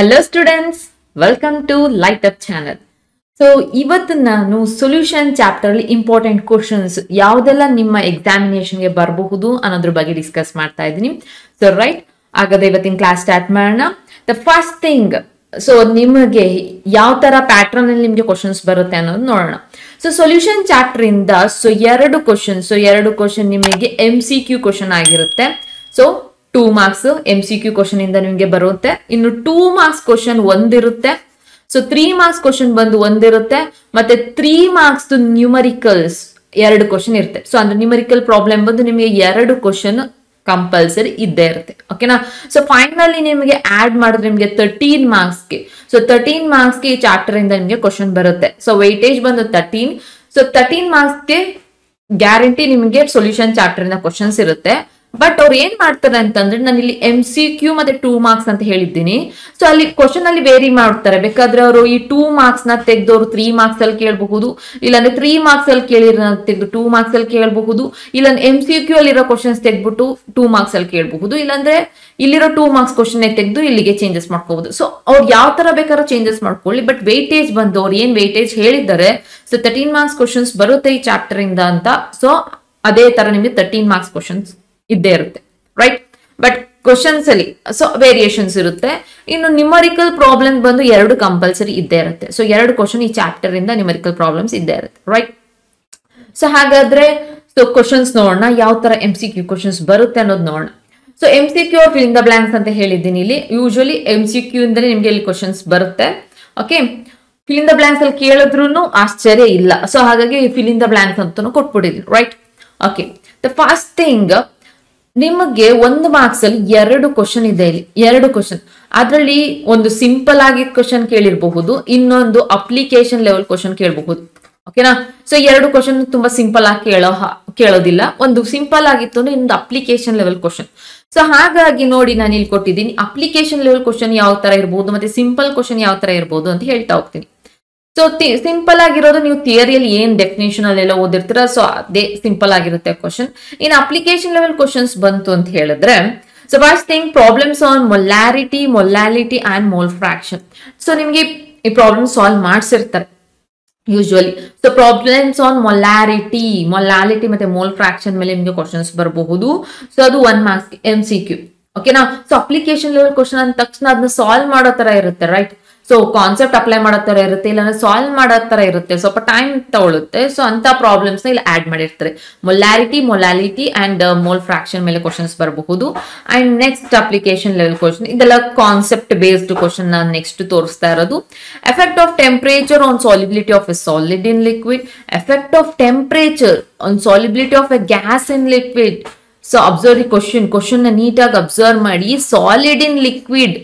hello students welcome to light up channel so ಇವತ್ತು ನಾನು solution chapter ಅಲ್ಲಿ important questions ಯಾವ್ದೆಲ್ಲ ನಿಮ್ಮ ಎಕ್ಸಾಮಿನೇಷನ್ಗೆ ಬರಬಹುದು ಅನ್ನೋದ್ರ ಬಗ್ಗೆ ಡಿಸ್ಕಸ್ ಮಾಡ್ತಾ ಇದ್ದೀನಿ ಸೊ ರೈಟ್ ಹಾಗಾದ್ರೆ ಇವತ್ತಿನ ಕ್ಲಾಸ್ ಸ್ಟಾರ್ಟ್ ಮಾಡೋಣ ದ ಫಸ್ಟ್ ಥಿಂಗ್ ಸೊ ನಿಮಗೆ ಯಾವ ತರ ಪ್ಯಾಟ್ರನ್ ಅಲ್ಲಿ ನಿಮಗೆ ಕ್ವಶನ್ಸ್ ಬರುತ್ತೆ ಅನ್ನೋದು ನೋಡೋಣ ಸೊ ಸೊಲ್ಯೂಷನ್ ಚಾಪ್ಟರ್ ಇಂದ ಸೊ ಎರಡು ಕ್ವಶನ್ ಸೊ ಎರಡು ಕ್ವಶನ್ ನಿಮಗೆ ಎಂ ಸಿ ಕ್ಯೂ ಕ್ವಶನ್ ಆಗಿರುತ್ತೆ so two marks M C Q question ಇಂದ ನಿಮಗೆ ಬರುತ್ತೆ ಇನ್ನು ಟೂ ಮಾರ್ಕ್ಸ್ ಕ್ವಶನ್ ಒಂದಿರುತ್ತೆ ಸೊ ತ್ರೀ ಮಾರ್ಕ್ಸ್ ಕ್ವಶನ್ ಬಂದು ಒಂದಿರುತ್ತೆ ಮತ್ತೆ ತ್ರೀ ಮಾರ್ಕ್ಸ್ ನ್ಯೂಮರಿಕಲ್ಸ್ ಎರಡು ಕ್ವಶನ್ ಇರುತ್ತೆ ಸೊ ಅಂದ್ರೆ ನ್ಯೂಮರಿಕಲ್ ಪ್ರಾಬ್ಲಮ್ ಬಂದು ನಿಮಗೆ ಎರಡು ಕ್ವಶನ್ ಕಂಪಲ್ಸರಿ ಇದ್ದೇ ಇರುತ್ತೆ ಓಕೆನಾ ಸೊ ಫೈನಲಿ ನಿಮಗೆ ಆಡ್ ಮಾಡಿದ್ರೆ ನಿಮಗೆ ತರ್ಟೀನ್ ಮಾರ್ಕ್ಸ್ಗೆ ಸೊ ತರ್ಟೀನ್ ಮಾರ್ಕ್ಸ್ಗೆ ಈ ಚಾಪ್ಟರ್ ಇಂದ ನಿಮಗೆ ಕ್ವಶನ್ ಬರುತ್ತೆ ಸೊ ವೈಟೇಜ್ ಬಂದು ತರ್ಟೀನ್ ಸೊ ತರ್ಟೀನ್ ಮಾರ್ಕ್ಸ್ಗೆ ಗ್ಯಾರಂಟಿ ನಿಮಗೆ ಸೊಲ್ಯೂಷನ್ ಚಾಪ್ಟರ್ ಇಂದ ಕ್ವಶನ್ಸ್ ಇರುತ್ತೆ ಬಟ್ ಅವ್ರು ಏನ್ ಮಾಡ್ತಾರೆ ಅಂತಂದ್ರೆ ನಾನು ಇಲ್ಲಿ ಎಂ ಸಿ ಕ್ಯೂ ಮತ್ತೆ ಟೂ ಮಾರ್ಕ್ಸ್ ಅಂತ ಹೇಳಿದ್ದೀನಿ ಸೊ ಅಲ್ಲಿ ಕ್ವಶನ್ ಅಲ್ಲಿ ವೇರಿ ಮಾಡ್ತಾರೆ ಬೇಕಾದ್ರೆ ಅವರು ಈ ಟೂ ಮಾರ್ಕ್ಸ್ ನ ತೆಗೆದವರು ತ್ರೀ ಮಾರ್ಕ್ಸ್ ಅಲ್ಲಿ ಕೇಳಬಹುದು ಇಲ್ಲಾಂದ್ರೆ ತ್ರೀ ಮಾರ್ಕ್ಸ್ ಅಲ್ಲಿ ಕೇಳಿರೋ ತೆಗೆದು ಟೂ ಮಾರ್ಕ್ಸ್ ಅಲ್ಲಿ ಕೇಳಬಹುದು ಇಲ್ಲಾಂದ್ರೆ ಎಂ ಸಿ ಕ್ಯೂ ಅಲ್ಲಿರೋ ಕ್ವಶನ್ಸ್ ತೆಗ್ಬಿಟ್ಟು ಟೂ ಮಾರ್ಕ್ಸ್ ಅಲ್ಲಿ ಕೇಳಬಹುದು ಇಲ್ಲಾಂದ್ರೆ ಇಲ್ಲಿರೋ ಟೂ ಮಾರ್ಕ್ಸ್ ಕ್ವಶನ್ ತೆಗೆದು ಇಲ್ಲಿಗೆ ಚೇಂಜಸ್ ಮಾಡ್ಕೋಬಹುದು ಸೊ ಅವ್ರು ಯಾವ ತರ ಬೇಕಾದ್ರೂ ಚೇಂಜಸ್ ಮಾಡ್ಕೊಳ್ಳಿ ಬಟ್ ವೇಟೇಜ್ ಬಂದು ಅವ್ರು ಏನ್ ವೇಟೇಜ್ ಹೇಳಿದ್ದಾರೆ ಸೊ ತರ್ಟೀನ್ ಮಾರ್ಕ್ಸ್ ಕ್ವಶನ್ಸ್ ಬರುತ್ತೆ ಈ ಚಾಪ್ಟರ್ ಇಂದ ಅಂತ ಸೊ ಅದೇ ತರ ನಿಮಗೆ ತರ್ಟೀನ್ ಮಾರ್ಕ್ಸ್ ಕ್ವಶನ್ಸ್ ಇದ್ದೇ ಇರುತ್ತೆ ರೈಟ್ ಬಟ್ ಕ್ವಶನ್ಸ್ ಅಲ್ಲಿ ಸೊ ವೇರಿಯೇಷನ್ಸ್ ಇರುತ್ತೆ ಇನ್ನು ನ್ಯೂಮರಿಕಲ್ ಪ್ರಾಬ್ಲಮ್ ಬಂದು ಎರಡು ಕಂಪಲ್ಸರಿ ಇದ್ದೇ ಇರುತ್ತೆ ಸೊ ಎರಡು ಕ್ವಶನ್ ಈ ಚಾಪ್ಟರ್ ಇಂದ ನ್ಯೂಮರಿಕಲ್ ಪ್ರಾಬ್ಲಮ್ಸ್ ಇದ್ದೇ ಇರುತ್ತೆ ರೈಟ್ ಸೊ ಹಾಗಾದ್ರೆ ಸೊ ಕ್ವಶನ್ಸ್ ನೋಡೋಣ ಯಾವ ತರ ಎಂ ಸಿ ಕ್ಯೂ ಕ್ವಶನ್ಸ್ ಬರುತ್ತೆ ಅನ್ನೋದು ನೋಡೋಣ so M C Q fill in the blanks ಅಂತ ಹೇಳಿದ್ದೀನಿ ಇಲ್ಲಿ ಯೂಶಲಿ ಎಂ ಸಿ ಕ್ಯೂ ಇಂದಲೇ ನಿಮ್ಗೆ ಇಲ್ಲಿ ಕ್ವಶನ್ಸ್ ಬರುತ್ತೆ okay fill in the blanks ಅಲ್ಲಿ ಕೇಳಿದ್ರು ಆಶ್ಚರ್ಯ ಇಲ್ಲ ಸೊ ಹಾಗಾಗಿ ಫಿಲ್ ಇನ್ ದ ಬ್ಲಾಂಕ್ಸ್ ಅಂತಾನು ಕೊಟ್ಬಿಟ್ಟಿದ್ದೀನಿ right okay the first thing ನಿಮಗೆ ಒಂದು ಮಾರ್ಕ್ಸ್ ಅಲ್ಲಿ ಎರಡು ಕ್ವಶನ್ ಇದೆ ಇಲ್ಲಿ ಎರಡು ಕ್ವಶನ್ ಅದರಲ್ಲಿ ಒಂದು ಸಿಂಪಲ್ ಆಗಿ ಕ್ವಶನ್ ಕೇಳಿರಬಹುದು ಇನ್ನೊಂದು ಅಪ್ಲಿಕೇಶನ್ ಲೆವೆಲ್ ಕ್ವಶನ್ ಕೇಳಬಹುದು ಓಕೆನಾ ಸೊ ಎರಡು ಕ್ವಶನ್ ತುಂಬಾ ಸಿಂಪಲ್ ಆಗಿ ಕೇಳೋ ಕೇಳೋದಿಲ್ಲ ಒಂದು ಸಿಂಪಲ್ ಆಗಿತ್ತು ಅಂದ್ರೆ ಇನ್ನೊಂದು ಅಪ್ಲಿಕೇಶನ್ ಲೆವೆಲ್ ಕ್ವಶನ್ ಸೊ ಹಾಗಾಗಿ ನೋಡಿ ನಾನು ಇಲ್ಲಿ ಕೊಟ್ಟಿದ್ದೀನಿ ಅಪ್ಲಿಕೇಶನ್ ಲೆವೆಲ್ ಕ್ವಶನ್ ಯಾವ ತರ ಇರಬಹುದು ಮತ್ತೆ ಸಿಂಪಲ್ ಕ್ವಶನ್ ಯಾವ ತರ ಇರಬಹುದು ಅಂತ ಹೇಳ್ತಾ ಹೋಗ್ತೀನಿ ಸೊ ಸಿಂಪಲ್ ಆಗಿರೋದು ನೀವು ಥಿಯರಿಯಲ್ಲಿ ಏನ್ ಡೆಫಿನೇಷನ್ ಅಲ್ಲೆಲ್ಲ ಓದಿರ್ತೀರ ಸೊ ಅದೇ ಸಿಂಪಲ್ ಆಗಿರುತ್ತೆ question in application level questions ಬಂತು ಅಂತ ಹೇಳಿದ್ರೆ so first thing problems on molarity molality and mole fraction so ನಿಮಗೆ ಈ ಪ್ರಾಬ್ಲಮ್ ಸಾಲ್ವ್ ಮಾಡಿಸಿರ್ತಾರೆ usually so problems on molarity molality ಮತ್ತೆ ಮೋಲ್ ಫ್ರಾಕ್ಷನ್ ಮೇಲೆ ನಿಮಗೆ ಕ್ವಶನ್ಸ್ ಬರಬಹುದು ಸೊ ಅದು one marks M C Q ಓಕೆನಾ ಸೊ ಅಪ್ಲಿಕೇಶನ್ ಲೆವೆಲ್ ಕ್ವಶನ್ ಅಂದ ತಕ್ಷಣ ಅದನ್ನ ಸಾಲ್ವ್ ಮಾಡೋ ತರ ಇರುತ್ತೆ ರೈಟ್ ಸೊ ಕಾನ್ಸೆಪ್ಟ್ ಅಪ್ಲೈ ಮಾಡೋ ತರ ಇರುತ್ತೆ ಇಲ್ಲಾಂದ್ರೆ ಸಾಲ್ವ್ ಮಾಡೋ ತರ ಇರುತ್ತೆ ಸ್ವಲ್ಪ ಟೈಮ್ ತಗೊಳುತ್ತೆ ಸೊ ಅಂತ ಪ್ರಾಬ್ಲಮ್ಸ್ ನ ಇಲ್ಲಿ ಆಡ್ ಮಾಡಿರ್ತಾರೆ molarity molality and mole fraction ಮೇಲೆ ಕ್ವಶನ್ಸ್ ಬರಬಹುದು and next application level question ಇದೆಲ್ಲ ಕಾನ್ಸೆಪ್ಟ್ ಬೇಸ್ಡ್ ಕ್ವಶನ್ ನಾನು ನೆಕ್ಸ್ಟ್ ತೋರಿಸ್ತಾ ಇರೋದು effect of temperature on solubility of a solid in liquid effect of temperature on solubility of a gas in liquid so observe the question question ನ ನೀಟಾಗಿ observe ಮಾಡಿ solid in liquid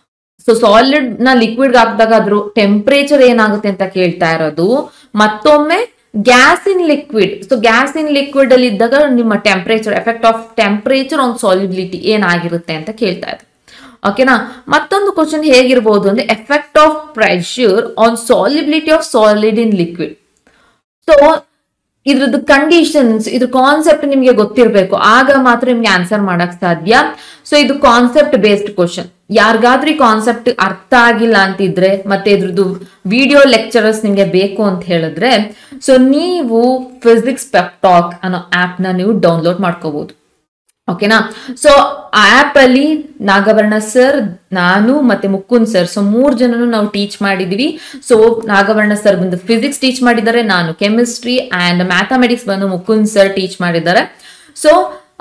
so solid ನ liquid ಹಾಕಿದಾಗ ಅದ್ರ temperature ಏನಾಗುತ್ತೆ ಅಂತ ಕೇಳ್ತಾ ಇರೋದು ಮತ್ತೊಮ್ಮೆ gas in liquid so gas in liquid ಅಲ್ಲಿ ಇದ್ದಾಗ ನಿಮ್ಮ temperature effect of temperature on solubility ಏನಾಗಿರುತ್ತೆ ಅಂತ ಕೇಳ್ತಾ ಇದೆ ಓಕೆನಾ ಮತ್ತೊಂದು ಕ್ವಶನ್ ಹೇಗಿರ್ಬೋದು ಅಂದ್ರೆ effect of pressure on solubility of solid in liquid so ಇದ್ರದ್ದು ಕಂಡೀಷನ್ಸ್ ಇದ್ರ ಕಾನ್ಸೆಪ್ಟ್ ನಿಮ್ಗೆ ಗೊತ್ತಿರಬೇಕು ಆಗ ಮಾತ್ರ ನಿಮ್ಗೆ ಆನ್ಸರ್ ಮಾಡಕ್ ಸಾಧ್ಯ ಸೊ ಇದು ಕಾನ್ಸೆಪ್ಟ್ ಬೇಸ್ಡ್ ಕ್ವಶನ್ ಯಾರಿಗಾದ್ರೂ ಈ ಕಾನ್ಸೆಪ್ಟ್ ಅರ್ಥ ಆಗಿಲ್ಲ ಅಂತಿದ್ರೆ ಮತ್ತೆ ಇದ್ರದ್ದು ವಿಡಿಯೋ ಲೆಕ್ಚರರ್ಸ್ ನಿಮ್ಗೆ ಬೇಕು ಅಂತ ಹೇಳಿದ್ರೆ ಸೊ ನೀವು ಫಿಸಿಕ್ಸ್ ಪೆಪ್ಟಾಕ್ ಅನ್ನೋ ಆಪ್ ನ ನೀವು ಡೌನ್ಲೋಡ್ ಮಾಡ್ಕೋಬಹುದು ಓಕೆನಾ ಸೊ ಆ ಆಪ್ ಅಲ್ಲಿ ನಾಗವರ್ಣ ಸರ್ ನಾನು ಮತ್ತೆ ಮುಕುಂದ್ ಸರ್ ಸೊ ಮೂರ್ ಜನನು ನಾವು ಟೀಚ್ ಮಾಡಿದೀವಿ ಸೊ ನಾಗವರ್ಣ ಸರ್ ಬಂದು ಫಿಸಿಕ್ಸ್ ಟೀಚ್ ಮಾಡಿದ್ದಾರೆ ನಾನು ಕೆಮಿಸ್ಟ್ರಿ ಅಂಡ್ ಮ್ಯಾಥಮೆಟಿಕ್ಸ್ ಬಂದು ಮುಕುಂದ್ ಸರ್ ಟೀಚ್ ಮಾಡಿದ್ದಾರೆ ಸೊ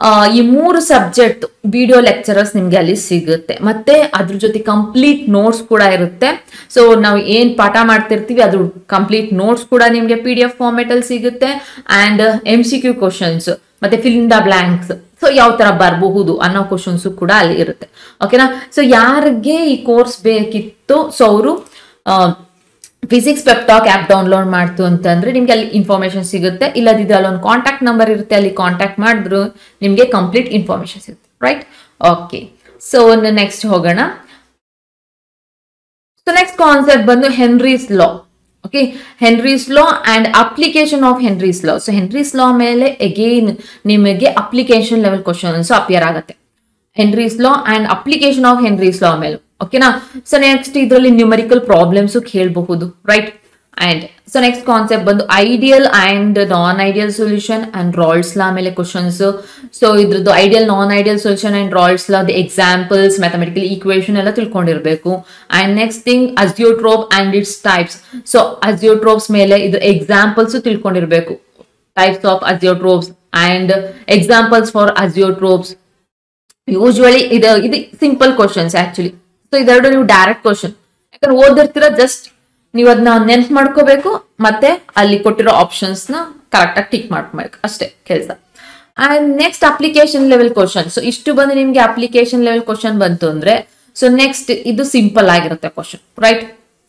ಈ ಮೂರು ಸಬ್ಜೆಕ್ಟ್ ವಿಡಿಯೋ ಲೆಕ್ಚರರ್ಸ್ ನಿಮ್ಗೆ ಅಲ್ಲಿ ಸಿಗುತ್ತೆ ಮತ್ತೆ ಅದ್ರ ಜೊತೆ ಕಂಪ್ಲೀಟ್ ನೋಟ್ಸ್ ಕೂಡ ಇರುತ್ತೆ ಸೊ ನಾವು ಏನ್ ಪಾಠ ಮಾಡ್ತಿರ್ತೀವಿ ಅದ್ರ ಕಂಪ್ಲೀಟ್ ನೋಟ್ಸ್ ಕೂಡ ನಿಮ್ಗೆ ಪಿ ಡಿ ಎಫ್ ಫಾರ್ಮೆಟ್ ಅಲ್ಲಿ ಸಿಗುತ್ತೆ and M C Q questions ಮತ್ತೆ fill in the blanks so ಯಾವ ತರ ಬರಬಹುದು ಅನ್ನೋ ಕ್ವಶನ್ಸ್ ಕೂಡ ಅಲ್ಲಿ ಇರುತ್ತೆ ಓಕೆನಾ ಸೊ ಯಾರಿಗೆ ಈ ಕೋರ್ಸ್ ಬೇಕಿತ್ತು ಸೊ ಅವರು ಫಿಸಿಕ್ಸ್ ಪೆಪ್ಟಾಕ್ ಆ್ಯಪ್ ಡೌನ್ಲೋಡ್ ಮಾಡ್ತು ಅಂತಂದ್ರೆ ನಿಮ್ಗೆ ಅಲ್ಲಿ ಇನ್ಫಾರ್ಮೇಶನ್ ಸಿಗುತ್ತೆ ಇಲ್ಲದಿದ್ರೆ ಅಲ್ಲೊಂದು ಕಾಂಟ್ಯಾಕ್ಟ್ ನಂಬರ್ ಇರುತ್ತೆ ಅಲ್ಲಿ ಕಾಂಟ್ಯಾಕ್ಟ್ ಮಾಡಿದ್ರು ನಿಮಗೆ ಕಂಪ್ಲೀಟ್ ಇನ್ಫಾರ್ಮೇಶನ್ ಸಿಗುತ್ತೆ ರೈಟ್ ಓಕೆ ಸೊ ನೆಕ್ಸ್ಟ್ ಹೋಗೋಣ ಸೊ ನೆಕ್ಸ್ಟ್ ಕಾನ್ಸೆಪ್ಟ್ ಬಂದು Henry's law okay Henry's law and application of Henry's law so Henry's law ಮೇಲೆ ಅಗೇನ್ ನಿಮಗೆ ಅಪ್ಲಿಕೇಶನ್ ಲೆವೆಲ್ ಕ್ವಶನ್ಸ್ ಅಪಿಯರ್ ಆಗುತ್ತೆ Henry's law and application of Henry's law ಮೇಲೆ ಓಕೆನಾ so next ಇದರಲ್ಲಿ numerical problems ಕೇಳಬಹುದು right and so next concept ಬಂದು ideal and non ideal solution and Raoult's law ಮೇಲೆ questions so ಇದ್ರದ್ದು ideal non ideal solution and Raoult's law examples mathematical equation ಎಲ್ಲ ತಿಳ್ಕೊಂಡಿರ್ಬೇಕು and next thing azeotrope and its types so azeotropes ಮೇಲೆ ಇದ್ರ examples ತಿಳ್ಕೊಂಡಿರ್ಬೇಕು types of azeotropes and examples for azeotropes usually ಇದು ಇದು simple questions actually so ಇದೆರಡು ನೀವು direct question ಯಾಕಂದ್ರೆ ಓದಿರ್ತೀರ ಜಸ್ಟ್ ನೀವು ಅದನ್ನ ನೆನ್ಪ್ ಮಾಡ್ಕೋಬೇಕು ಮತ್ತೆ ಅಲ್ಲಿ ಕೊಟ್ಟಿರೋ ಆಪ್ಷನ್ಸ್ ನ ಕರೆಕ್ಟ್ ಆಗಿ ಟಿಕ್ ಮಾಡ್ಕೋಬೇಕು ಅಷ್ಟೇ ಕೆಲಸ and next application level question so ಇಷ್ಟು ಬಂದು ನಿಮ್ಗೆ ಅಪ್ಲಿಕೇಶನ್ ಲೆವೆಲ್ ಕ್ವಶನ್ ಬಂತು ಅಂದ್ರೆ ಸೊ ನೆಕ್ಸ್ಟ್ ಇದು ಸಿಂಪಲ್ ಆಗಿರುತ್ತೆ question right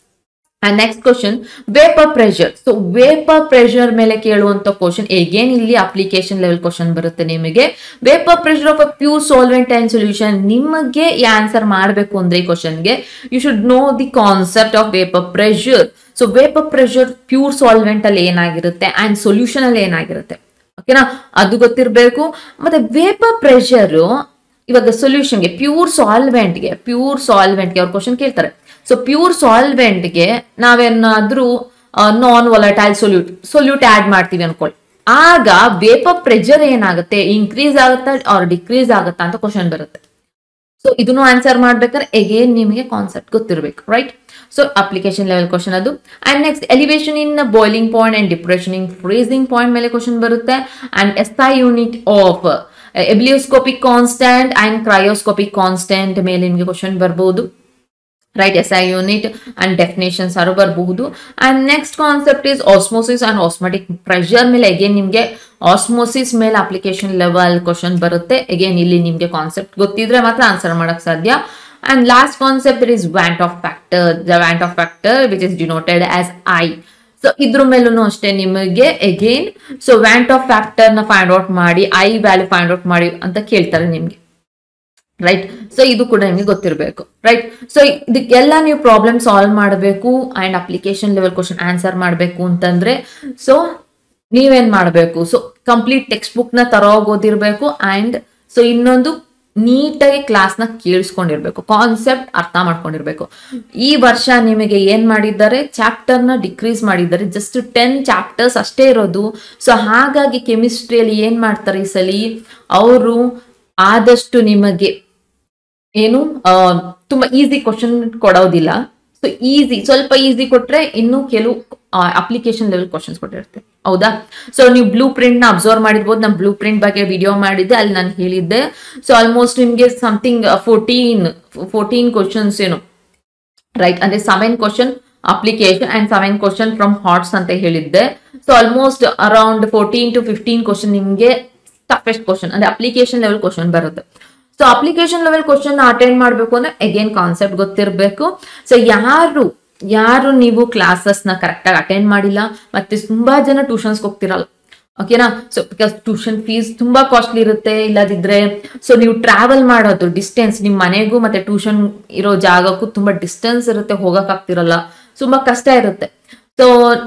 and next question vapour pressure so vapour pressure ಮೇಲೆ ಕೇಳುವಂತ ಕ್ವಶನ್ ಎಗೇನ್ ಇಲ್ಲಿ ಅಪ್ಲಿಕೇಶನ್ ಲೆವೆಲ್ ಕ್ವಶನ್ ಬರುತ್ತೆ ನಿಮಗೆ vapour pressure of a pure solvent and solution ನಿಮಗೆ ಈ ಆನ್ಸರ್ ಮಾಡಬೇಕು ಅಂದ್ರೆ ಈ ಕ್ವಶನ್ಗೆ you should know the concept of vapour pressure so vapour pressure pure solvent ಅಲ್ಲಿ ಏನಾಗಿರುತ್ತೆ ಅಂಡ್ ಸೊಲ್ಯೂಷನ್ ಅಲ್ಲಿ ಏನಾಗಿರುತ್ತೆ ಓಕೆನಾ ಅದು ಗೊತ್ತಿರಬೇಕು ಮತ್ತೆ ವೇಪರ್ ಪ್ರೆಷರ್ ಇವಾಗ ಸೊಲ್ಯೂಷನ್ಗೆ ಪ್ಯೂರ್ ಸಾಲ್ವೆಂಟ್ಗೆ ಪ್ಯೂರ್ ಸಾಲ್ವೆಂಟ್ಗೆ ಅವ್ರ ಕ್ವಶನ್ ಕೇಳ್ತಾರೆ ಸೊ ಪ್ಯೂರ್ ಸಾಲ್ವೆಂಟ್ಗೆ ನಾವೇನಾದ್ರೂ non volatile solute solute add ಮಾಡ್ತೀವಿ ಅನ್ಕೊಳ್ಳಿ ಆಗ ವೇಪರ್ ಪ್ರೆಷರ್ ಏನಾಗುತ್ತೆ ಇನ್ಕ್ರೀಸ್ ಆಗುತ್ತಾ ಆರ್ ಡಿಕ್ರೀಸ್ ಆಗುತ್ತಾ ಅಂತ ಕ್ವಶನ್ ಬರುತ್ತೆ ಸೊ ಇದನ್ನು ಆನ್ಸರ್ ಮಾಡ್ಬೇಕಾದ್ರೆ ಎಗೇನ್ ನಿಮಗೆ ಕಾನ್ಸೆಪ್ಟ್ ಗೊತ್ತಿರಬೇಕು right so application level question ಅದು and next elevation in boiling point and depression in freezing point ಮೇಲೆ ಕ್ವಶನ್ ಬರುತ್ತೆ and S I unit of ebullioscopic constant and cryoscopic constant ಮೇಲೆ ನಿಮಗೆ question ಬರ್ಬೋದು right S I unit and definitions ಅರು ಬರಬಹುದು and next concept is osmosis and osmotic pressure ಮೇಲೆ again ನಿಮಗೆ osmosis ಮೇಲೆ ಅಪ್ಲಿಕೇಶನ್ ಲೆವೆಲ್ ಕ್ವಶನ್ ಬರುತ್ತೆ ಅಗೇನ್ ಇಲ್ಲಿ ನಿಮಗೆ ಕಾನ್ಸೆಪ್ಟ್ ಗೊತ್ತಿದ್ರೆ ಮಾತ್ರ ಆನ್ಸರ್ ಮಾಡಕ್ ಸಾಧ್ಯ and last concept is van't Hoff factor the van't Hoff factor which is denoted as I so ಇದ್ರ ಮೇಲೂ ಅಷ್ಟೇ ನಿಮಗೆ again so van't Hoff factor ನ ಫೈಂಡ್ ಔಟ್ ಮಾಡಿ ಐ ವ್ಯಾಲ್ಯೂ ಫೈಂಡ್ ಔಟ್ ಮಾಡಿ ಅಂತ ಕೇಳ್ತಾರೆ ನಿಮ್ಗೆ ರೈಟ್ ಸೊ ಇದು ಕೂಡ ನಿಮಗೆ ಗೊತ್ತಿರಬೇಕು ರೈಟ್ ಸೊ ಇದಕ್ಕೆಲ್ಲ ನೀವು ಪ್ರಾಬ್ಲಮ್ ಸಾಲ್ವ್ ಮಾಡಬೇಕು and application level question answer ಮಾಡಬೇಕು ಅಂತಂದ್ರೆ ಸೊ ನೀವೇನ್ ಮಾಡಬೇಕು ಸೊ ಕಂಪ್ಲೀಟ್ ಟೆಕ್ಸ್ಟ್ ಬುಕ್ ನ ತರೋಗೋದಿರ್ಬೇಕು ಅಂಡ್ ಸೊ ಇನ್ನೊಂದು ನೀಟಾಗಿ ಕ್ಲಾಸ್ನ ಕೇಳಿಸ್ಕೊಂಡಿರ್ಬೇಕು ಕಾನ್ಸೆಪ್ಟ್ ಅರ್ಥ ಮಾಡ್ಕೊಂಡಿರ್ಬೇಕು ಈ ವರ್ಷ ನಿಮಗೆ ಏನ್ ಮಾಡಿದ್ದಾರೆ ಚಾಪ್ಟರ್ ನ ಡಿಕ್ರೀಸ್ ಮಾಡಿದ್ದಾರೆ ಜಸ್ಟ್ ಟೆನ್ ಚಾಪ್ಟರ್ಸ್ ಅಷ್ಟೇ ಇರೋದು ಸೊ ಹಾಗಾಗಿ ಕೆಮಿಸ್ಟ್ರಿಯಲ್ಲಿ ಏನ್ ಮಾಡ್ತಾರೆ ಈ ಸಲಿ ಅವರು ಆದಷ್ಟು ನಿಮಗೆ ಏನು ಆ, ತುಂಬಾ ಈಸಿ ಕ್ವಶನ್ ಕೊಡೋದಿಲ್ಲ ಸೊ ಈಸಿ ಸ್ವಲ್ಪ ಈಸಿ ಕೊಟ್ರೆ ಇನ್ನು ಕೆಲವು ಅಪ್ಲಿಕೇಶನ್ ಲೆವೆಲ್ ಕ್ವಶನ್ಸ್ ಕೊಟ್ಟಿರುತ್ತೆ ಹೌದಾ ಸೊ ನೀವು ಬ್ಲೂ ಪ್ರಿಂಟ್ ನ ಅಬ್ಸರ್ವ್ ಮಾಡಿರ್ಬೋದು ನಾನು ಬ್ಲೂ ಪ್ರಿಂಟ್ ಬಗ್ಗೆ ವಿಡಿಯೋ ಮಾಡಿದ್ದೆ ಅಲ್ಲಿ ನಾನು ಹೇಳಿದ್ದೆ ಸೊ ಆಲ್ಮೋಸ್ಟ್ ನಿಮ್ಗೆ ಸಮಥಿಂಗ್ ಫೋರ್ಟೀನ್ ಫೋರ್ಟೀನ್ ಕ್ವಶನ್ಸ್ ಏನು ರೈಟ್ ಅಂದ್ರೆ seven question application and seven question from HOTS ಅಂತ ಹೇಳಿದ್ದೆ so almost around fourteen to fifteen question ನಿಮ್ಗೆ ಟಫೆಸ್ಟ್ ಕ್ವಶನ್ ಅಂದ್ರೆ ಅಪ್ಲಿಕೇಶನ್ ಲೆವೆಲ್ ಕ್ವಶನ್ ಬರುತ್ತೆ so application level question attend ಮಾಡಬೇಕು ಅಂದ್ರೆ ಅಗೇನ್ ಕಾನ್ಸೆಪ್ಟ್ ಗೊತ್ತಿರಬೇಕು ಸೊ ಯಾರು ಯಾರು ನೀವು ಕ್ಲಾಸಸ್ ನ ಕರೆಕ್ಟ್ ಆಗಿ ಅಟೆಂಡ್ ಮಾಡಿಲ್ಲ ಮತ್ತೆ ತುಂಬಾ ಜನ ಟ್ಯೂಷನ್ಸ್ ಹೋಗ್ತಿರಲ್ಲ ಓಕೆನಾ ಸೊ ಬಿಕಾಸ್ ಟ್ಯೂಷನ್ ಫೀಸ್ ತುಂಬಾ ಕಾಸ್ಟ್ಲಿ ಇರುತ್ತೆ ಇಲ್ಲದಿದ್ರೆ ಸೊ ನೀವು ಟ್ರಾವೆಲ್ ಮಾಡೋದು ಡಿಸ್ಟೆನ್ಸ್ ನಿಮ್ಮ ಮನೆಗೂ ಮತ್ತೆ ಟ್ಯೂಷನ್ ಇರೋ ಜಾಗಕ್ಕೂ ತುಂಬಾ ಡಿಸ್ಟೆನ್ಸ್ ಇರುತ್ತೆ ಹೋಗಕ್ ಆಗ್ತಿರಲ್ಲ ತುಂಬಾ ಕಷ್ಟ ಇರುತ್ತೆ ಸೊ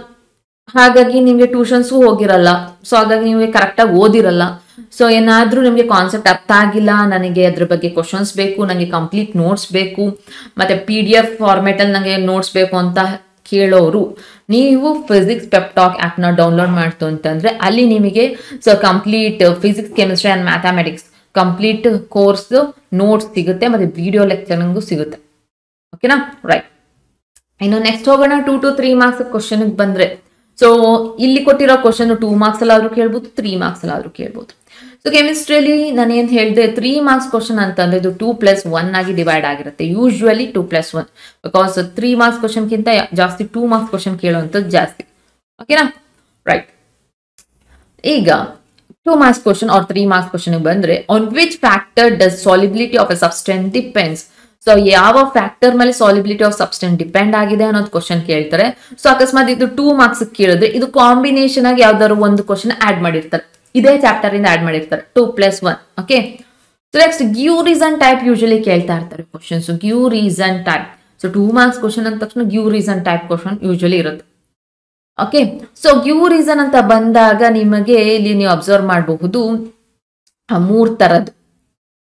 ಹಾಗಾಗಿ ನಿಮ್ಗೆ ಟ್ಯೂಷನ್ಸು ಹೋಗಿರಲ್ಲ ಸೊ ಹಾಗಾಗಿ ನಿಮಗೆ ಕರೆಕ್ಟಾಗಿ ಓದಿರಲ್ಲ ಸೊ ಏನಾದ್ರೂ ನಿಮಗೆ ಕಾನ್ಸೆಪ್ಟ್ ಅರ್ಥ ಆಗಿಲ್ಲ ನನಗೆ ಅದ್ರ ಬಗ್ಗೆ ಕ್ವಶನ್ಸ್ ಬೇಕು ನನಗೆ ಕಂಪ್ಲೀಟ್ ನೋಟ್ಸ್ ಬೇಕು ಮತ್ತೆ ಪಿ ಡಿ ಎಫ್ ಫಾರ್ಮೆಟ್ ಅಲ್ಲಿ ನನಗೆ ನೋಟ್ಸ್ ಬೇಕು ಅಂತ ಕೇಳೋರು ನೀವು ಫಿಸಿಕ್ಸ್ ಪೆಪ್ಟಾಕ್ ಆ್ಯಪ್ನ ಡೌನ್ಲೋಡ್ ಮಾಡ್ತು ಅಂತಂದ್ರೆ ಅಲ್ಲಿ ನಿಮಗೆ so complete physics chemistry and mathematics complete course notes ಸಿಗುತ್ತೆ ಮತ್ತೆ ವಿಡಿಯೋ ಲೆಕ್ಚರಿಂಗು ಸಿಗುತ್ತೆ ಓಕೆನಾ ರೈಟ್ ಇನ್ನು ನೆಕ್ಸ್ಟ್ ಹೋಗೋಣ two to three marks question ಬಂದ್ರೆ ಸೊ ಇಲ್ಲಿ ಕೊಟ್ಟಿರೋ ಕ್ವಶನ್ ಟೂ ಮಾರ್ಕ್ಸ್ ಅಲ್ಲಾದ್ರೂ ಕೇಳ್ಬೋದು ತ್ರೀ ಮಾರ್ಕ್ಸ್ ಅಲ್ಲಾದ್ರೂ ಕೇಳ್ಬೋದು ಸೊ ಕೆಮಿಸ್ಟ್ರಿಯಲ್ಲಿ ನಾನು ಏನ್ ಹೇಳಿದೆ ತ್ರೀ ಮಾರ್ಕ್ಸ್ ಕ್ವಶನ್ ಅಂತಂದ್ರೆ ಇದು ಟೂ ಪ್ಲಸ್ ಒನ್ ಆಗಿ ಡಿವೈಡ್ ಆಗಿರುತ್ತೆ usually two plus one because three marks ಕ್ವಶನ್ಗಿಂತ ಜಾಸ್ತಿ ಟೂ ಮಾರ್ಕ್ಸ್ ಕ್ವಶನ್ ಕೇಳುವಂಥದ್ದು ಜಾಸ್ತಿ ಓಕೆನಾ ರೈಟ್ ಈಗ two marks question or three marks question ಬಂದ್ರೆ on which factor does solubility of a substance depends so ಯಾವ ಫ್ಯಾಕ್ಟರ್ ಮೇಲೆ ಸಾಲಿಬಿಲಿಟಿ ಆಫ್ ಸಬ್ಸ್ಟೆಂಟ್ ಡಿಪೆಂಡ್ ಆಗಿದೆ ಅನ್ನೋದು ಕ್ವಶನ್ ಕೇಳ್ತಾರೆ ಸೊ ಅಕಸ್ಮಾತ್ ಇದು ಟೂ ಮಾರ್ಕ್ಸ್ ಕೇಳಿದ್ರೆ ಇದು ಕಾಂಬಿನೇಷನ್ ಆಗಿ ಯಾವ್ದಾದ್ರು ಒಂದು ಕ್ವಶನ್ ಆಡ್ ಮಾಡಿರ್ತಾರೆ ಇದೇ ಚಾಪ್ಟರ್ ಇಂದ ಆಡ್ ಮಾಡಿರ್ತಾರೆ two plus one okay so next give reason type usually ಕೇಳ್ತಾ ಇರ್ತಾರೆ questions give reason type so two marks question ಅಂದ ತಕ್ಷಣ give reason type question usually ಇರುತ್ತೆ ಓಕೆ ಸೊ ಗ್ಯೂ ರೀಸನ್ ಅಂತ ಬಂದಾಗ ನಿಮಗೆ ಇಲ್ಲಿ ನೀವು ಅಬ್ಸರ್ವ್ ಮಾಡಬಹುದು ಮೂರ್ ತರದ್ದು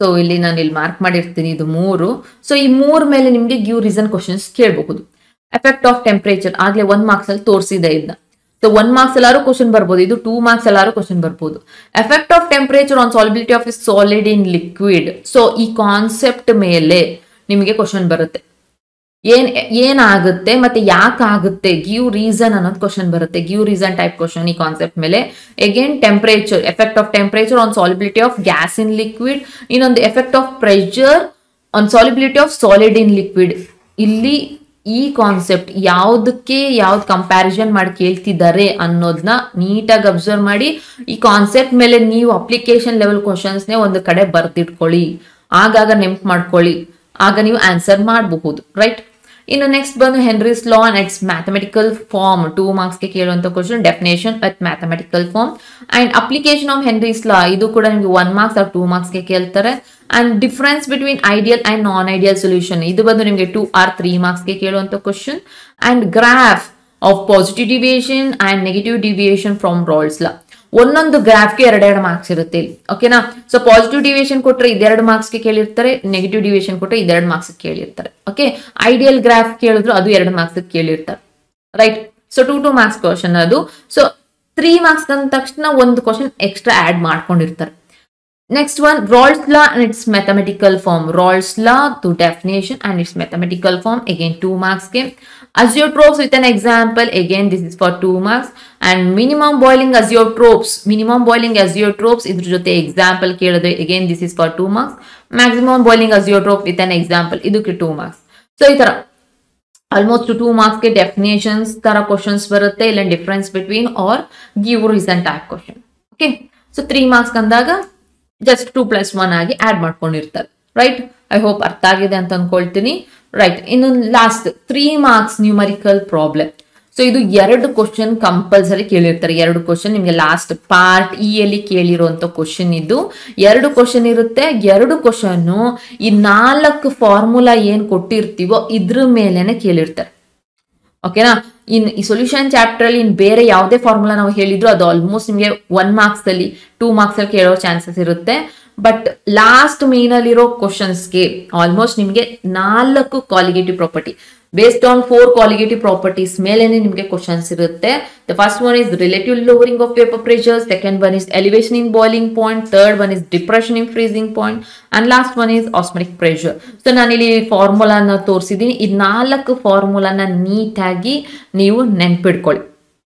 ಸೊ ಇಲ್ಲಿ ನಾನು ಇಲ್ಲಿ ಮಾರ್ಕ್ ಮಾಡಿರ್ತೀನಿ ಇದು ಮೂರು ಸೊ ಈ ಮೂರ್ ಮೇಲೆ ನಿಮಗೆ ಗಿವ್ ರೀಸನ್ ಕ್ವಶನ್ಸ್ ಕೇಳಬಹುದು ಎಫೆಕ್ಟ್ ಆಫ್ ಟೆಂಪರೇಚರ್ ಆಗ್ಲೇ ಒಂದ್ ಮಾರ್ಕ್ಸ್ ಅಲ್ಲಿ ತೋರಿಸಿದೆ ಇದನ್ನ ಸೊ ಒನ್ ಮಾರ್ಕ್ಸ್ ಎಲ್ಲಾರು ಕ್ವಶನ್ ಬರ್ಬೋದು ಇದು ಟೂ ಮಾರ್ಕ್ಸ್ ಎಲ್ಲಾರು ಕ್ವಶನ್ ಬರ್ಬೋದು effect of temperature on solubility of is solid in liquid so ಈ ಕಾನ್ಸೆಪ್ಟ್ ಮೇಲೆ ನಿಮಗೆ ಕ್ವಶನ್ ಬರುತ್ತೆ ಏನ್ ಏನಾಗುತ್ತೆ ಮತ್ತೆ ಯಾಕಾಗುತ್ತೆ ಗಿವ್ ರೀಸನ್ ಅನ್ನೋದು ಕ್ವಶನ್ ಬರುತ್ತೆ ಗಿವ್ ರೀಸನ್ ಟೈಪ್ ಕ್ವಶನ್ ಈ ಕಾನ್ಸೆಪ್ಟ್ ಮೇಲೆ again temperature effect of temperature on solubility of gas in liquid ಇನ್ನೊಂದು effect of pressure on solubility of solid in liquid ಇಲ್ಲಿ ಈ ಕಾನ್ಸೆಪ್ಟ್ ಯಾವ್ದಕ್ಕೆ ಯಾವ್ದು ಕಂಪ್ಯಾರಿಸನ್ ಮಾಡಿ ಕೇಳ್ತಿದ್ದಾರೆ ಅನ್ನೋದನ್ನ ನೀಟಾಗಿ ಅಬ್ಸರ್ವ್ ಮಾಡಿ ಈ ಕಾನ್ಸೆಪ್ಟ್ ಮೇಲೆ ನೀವು ಅಪ್ಲಿಕೇಶನ್ ಲೆವೆಲ್ ಕ್ವಶನ್ಸ್ನೇ ಒಂದು ಕಡೆ ಬರ್ದಿಟ್ಕೊಳ್ಳಿ ಆಗಾಗ ನೆನ್ಪು ಮಾಡ್ಕೊಳ್ಳಿ ಆಗ ನೀವು ಆನ್ಸರ್ ಮಾಡಬಹುದು ರೈಟ್ ಇನ್ನು ನೆಕ್ಸ್ಟ್ ಬಂದು Henry's law and its mathematical form two ಮಾರ್ಕ್ಸ್ಗೆ ಕೇಳುವಂತ question definition with mathematical form and application of Henry's law ಇದು ಕೂಡ ನಿಮಗೆ ಒನ್ ಮಾರ್ಕ್ಸ್ ಆರ್ ಟೂ ಮಾರ್ಕ್ಸ್ಗೆ ಕೇಳ್ತಾರೆ and difference between ideal and non ideal solution ಇದು ಬಂದು ನಿಮಗೆ ಟೂ ಆರ್ ತ್ರೀ ಮಾರ್ಕ್ಸ್ಗೆ ಕೇಳುವಂತ question and graph of positive deviation and negative deviation from Raoult's law ಒಂದೊಂದು ಗ್ರಾಫ್ಗೆ ಎರಡೆರಡು ಮಾರ್ಕ್ಸ್ ಇರುತ್ತೆ ಇಲ್ಲಿ ಓಕೆನಾ ಸೊ ಪಾಸಿಟಿವ್ ಡಿವಿಯೇಷನ್ ಕೊಟ್ಟರೆ ಇದೆರಡು ಮಾರ್ಕ್ಸ್ಗೆ ಕೇಳಿರ್ತಾರೆ ನೆಗೆಟಿವ್ ಡಿವಿಯೇಷನ್ ಕೊಟ್ಟರೆ ಇದೆರಡು ಮಾರ್ಕ್ಸ್ ಕೇಳಿರ್ತಾರೆ ಓಕೆ ಐಡಿಯಲ್ ಗ್ರಾಫ್ ಕೇಳಿದ್ರು ಅದು ಎರಡು ಮಾರ್ಕ್ಸ್ ಕೇಳಿರ್ತಾರೆ right so two two marks question ಅದು ಸೊ ತ್ರೀ ಮಾರ್ಕ್ಸ್ ಅಂದ ತಕ್ಷಣ ಒಂದು ಕ್ವಶನ್ ಎಕ್ಸ್ಟ್ರಾ ಆಡ್ ಮಾಡ್ಕೊಂಡಿರ್ತಾರೆ next one Raoult's law and its mathematical form Raoult's law to definition and its mathematical form again two ಮಾರ್ಕ್ಸ್ಗೆ azeotropes with an example again this is for two marks and minimum boiling azeotropes minimum boiling azeotropes ಇದ್ರ ಜೊತೆ example ಕೇಳಿದ್ರೆ again this is for two marks maximum boiling azeotrope with an example ಇದಕ್ಕೆ two marks so ಈ ತರ almost two ಮಾರ್ಕ್ಸ್ಗೆ definitions ತರ questions ಬರುತ್ತೆ ಇಲ್ಲ difference between or give reason type question okay so three marks ಅಂದಾಗ just two plus one ಆಗಿ add ಮಾಡ್ಕೊಂಡಿರ್ತಾರೆ ರೈಟ್ ಐ ಹೋಪ್ ಅರ್ಥ ಆಗಿದೆ ಅಂತ ಅನ್ಕೊಳ್ತೀನಿ ರೈಟ್ ಇನ್ನು last three marks numerical problem so ಇದು ಎರಡು ಕ್ವಶನ್ ಕಂಪಲ್ಸರಿ ಕೇಳಿರ್ತಾರೆ ಎರಡು ಕ್ವಶನ್ ನಿಮಗೆ ಲಾಸ್ಟ್ ಪಾರ್ಟ್ ಇ ಅಲ್ಲಿ ಕೇಳಿರುವಂತ ಕ್ವಶನ್ ಇದು ಎರಡು ಕ್ವಶನ್ ಇರುತ್ತೆ ಎರಡು ಕ್ವಶನ್ ಈ ನಾಲ್ಕು ಫಾರ್ಮುಲಾ ಏನ್ ಕೊಟ್ಟಿರ್ತೀವೋ ಇದ್ರ ಮೇಲೆನೆ ಕೇಳಿರ್ತಾರೆ ಓಕೆನಾ ಇನ್ ಈ ಸೊಲ್ಯೂಷನ್ ಚಾಪ್ಟರ್ ಅಲ್ಲಿ ಇನ್ ಬೇರೆ ಯಾವುದೇ ಫಾರ್ಮುಲಾ ನಾವು ಹೇಳಿದ್ರು ಅದು ಆಲ್ಮೋಸ್ಟ್ ನಿಮಗೆ ಒನ್ ಮಾರ್ಕ್ಸ್ ಅಲ್ಲಿ ಟೂ ಮಾರ್ಕ್ಸ್ ಅಲ್ಲಿ ಕೇಳೋ ಚಾನ್ಸಸ್ ಇರುತ್ತೆ ಬಟ್ ಲಾಸ್ಟ್ ಮೇನ್ ಅಲ್ಲಿರೋ ಕ್ವಶನ್ಸ್ಗೆ ಆಲ್ಮೋಸ್ಟ್ ನಿಮಗೆ ನಾಲ್ಕು colligative property based on four colligative properties ಮೇಲೆನೆ ನಿಮಗೆ ಕ್ವಶನ್ಸ್ ಇರುತ್ತೆ the first one is relative lowering of vapour pressure second one is elevation in boiling point third one is depression in freezing point and last one is osmotic pressure so ನಾನಿಲ್ಲಿ ಫಾರ್ಮುಲಾನ ತೋರಿಸಿದ್ದೀನಿ ಈ ನಾಲ್ಕು ಫಾರ್ಮುಲಾನ ನೀಟಾಗಿ ನೀವು ನೆನ್ಪಿಡ್ಕೊಳ್ಳಿ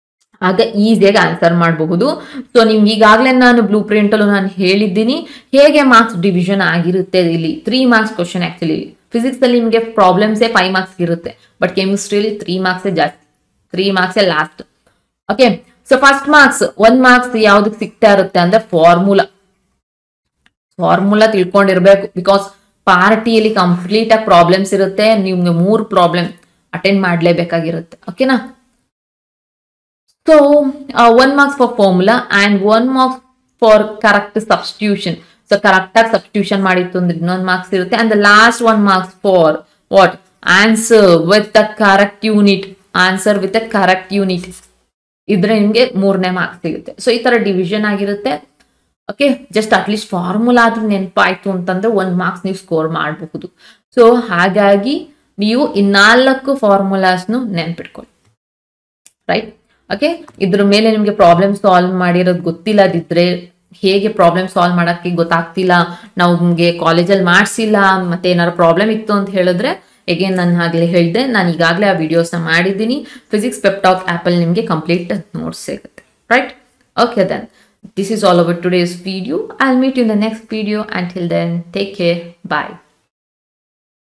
ಆಗ ಈಸಿಯಾಗಿ ಆನ್ಸರ್ ಮಾಡಬಹುದು ಸೊ ನಿಮ್ಗೆ ಈಗಾಗಲೇ ನಾನು ಬ್ಲೂ ಪ್ರಿಂಟ್ ಅಲ್ಲೂ ನಾನು ಹೇಳಿದ್ದೀನಿ ಹೇಗೆ ಮಾರ್ಕ್ಸ್ ಡಿವಿಷನ್ ಆಗಿರುತ್ತೆ ಇಲ್ಲಿ three marks question actually physics ಅಲ್ಲಿ ನಿಮಗೆ ಪ್ರಾಬ್ಲಮ್ಸೇ ಫೈವ್ ಮಾರ್ಕ್ಸ್ ಇರುತ್ತೆ ಬಟ್ ಕೆಮಿಸ್ಟ್ರಿಯಲ್ಲಿ ತ್ರೀ ಮಾರ್ಕ್ಸ್ ಜಾಸ್ತಿ three marks last okay so first marks one marks ಯಾವ್ದಕ್ಕೆ ಸಿಗ್ತಾ ಇರುತ್ತೆ ಅಂದ್ರೆ ಫಾರ್ಮುಲಾ ಫಾರ್ಮುಲಾ ತಿಳ್ಕೊಂಡಿರ್ಬೇಕು ಬಿಕಾಸ್ ಪಾರ್ಟಿಯಲ್ಲಿ ಕಂಪ್ಲೀಟ್ ಆಗಿ ಪ್ರಾಬ್ಲಮ್ಸ್ ಇರುತ್ತೆ ನಿಮ್ಗೆ ಮೂರು ಪ್ರಾಬ್ಲಮ್ ಅಟೆಂಡ್ ಮಾಡ್ಲೇಬೇಕಾಗಿರುತ್ತೆ ಓಕೆನಾ so one marks for formula and one marks for correct substitution so correct ಆಗಿ ಸಬ್ಸ್ಟಿಟ್ಯೂಷನ್ ಮಾಡಿತ್ತು ಅಂದ್ರೆ ಇನ್ನೊಂದು ಮಾರ್ಕ್ಸ್ ಇರುತ್ತೆ and the last one marks for what answer with the correct unit answer with the correct unit ಇದ್ರೆ ನಿಮ್ಗೆ ಮೂರನೇ marks ಸಿಗುತ್ತೆ so ಈ ತರ ಡಿವಿಷನ್ ಆಗಿರುತ್ತೆ ಓಕೆ ಜಸ್ಟ್ ಅಟ್ಲೀಸ್ಟ್ ಫಾರ್ಮುಲಾ ಆದ್ರೂ ನೆನಪಾಯ್ತು ಅಂತಂದ್ರೆ ಒಂದ್ ಮಾರ್ಕ್ಸ್ ನೀವು ಸ್ಕೋರ್ ಮಾಡಬಹುದು ಸೊ ಹಾಗಾಗಿ ನೀವು ಈ ನಾಲ್ಕು ಫಾರ್ಮುಲಾಸ್ನು ನೆನ್ಪಿಟ್ಕೊಳ್ಳಿ ರೈಟ್ ಓಕೆ ಇದ್ರ ಮೇಲೆ ನಿಮ್ಗೆ ಪ್ರಾಬ್ಲಮ್ ಸಾಲ್ವ್ ಮಾಡಿರೋದು ಗೊತ್ತಿಲ್ಲದಿದ್ರೆ ಹೇಗೆ ಪ್ರಾಬ್ಲಮ್ ಸಾಲ್ವ್ ಮಾಡಕ್ಕೆ ಗೊತ್ತಾಗ್ತಿಲ್ಲ ನಾವು ನಿಮ್ಗೆ ಕಾಲೇಜಲ್ಲಿ ಮಾಡಿಸಿಲ್ಲ ಮತ್ತೆ ಏನಾದ್ರು ಪ್ರಾಬ್ಲಮ್ ಇತ್ತು ಅಂತ ಹೇಳಿದ್ರೆ ಎಗೇನ್ ನಾನು ಆಗ್ಲೇ ಹೇಳಿದೆ ನಾನು ಈಗಾಗಲೇ ಆ ವಿಡಿಯೋಸ್ನ ಮಾಡಿದ್ದೀನಿ ಫಿಸಿಕ್ಸ್ ಪೆಪ್ಟಾಕ್ ಆ್ಯಪಲ್ಲಿ ನಿಮಗೆ ಕಂಪ್ಲೀಟ್ ನೋಟ್ಸ್ ಸಿಗುತ್ತೆ right okay then this is all about today's video i'll meet you in the next video until then take care bye